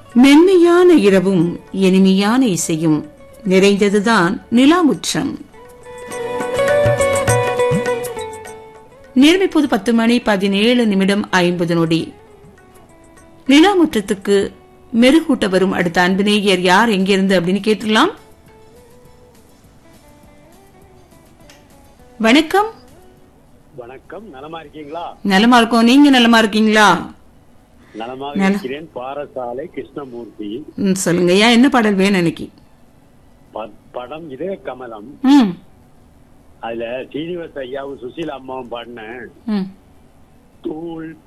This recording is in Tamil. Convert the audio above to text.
மென்மையான இரவும் இனிமையான இசையும் நிறைந்ததுதான் நிலாமுற்றம் நேரம் இப்போது பத்து மணி பதினேழு நிமிடம் ஐம்பது நொடி நிலாமுற்றத்துக்கு மெருகூட்ட வரும் அடுத்த அன்பினேயர் யார் எங்கிருந்து அப்படின்னு கேட்டுடலாம் வணக்கம் வணக்கம் நலமா இருக்கீங்களா நலமா இருக்கோம் நீங்க நலமா இருக்கீங்களா நலமாக நல- இருக்கிறேன் பாரசாலை கிருஷ்ணமூர்த்தி ம், சொல்லுங்க ஐயா என்ன பாடல் வேணும் இன்னைக்கு ப- படம் இதே கமலம் ம் அதுல சீனிவாச ஐயாவும் சுசீலா அம்மாவும் பாடின ம் தூள்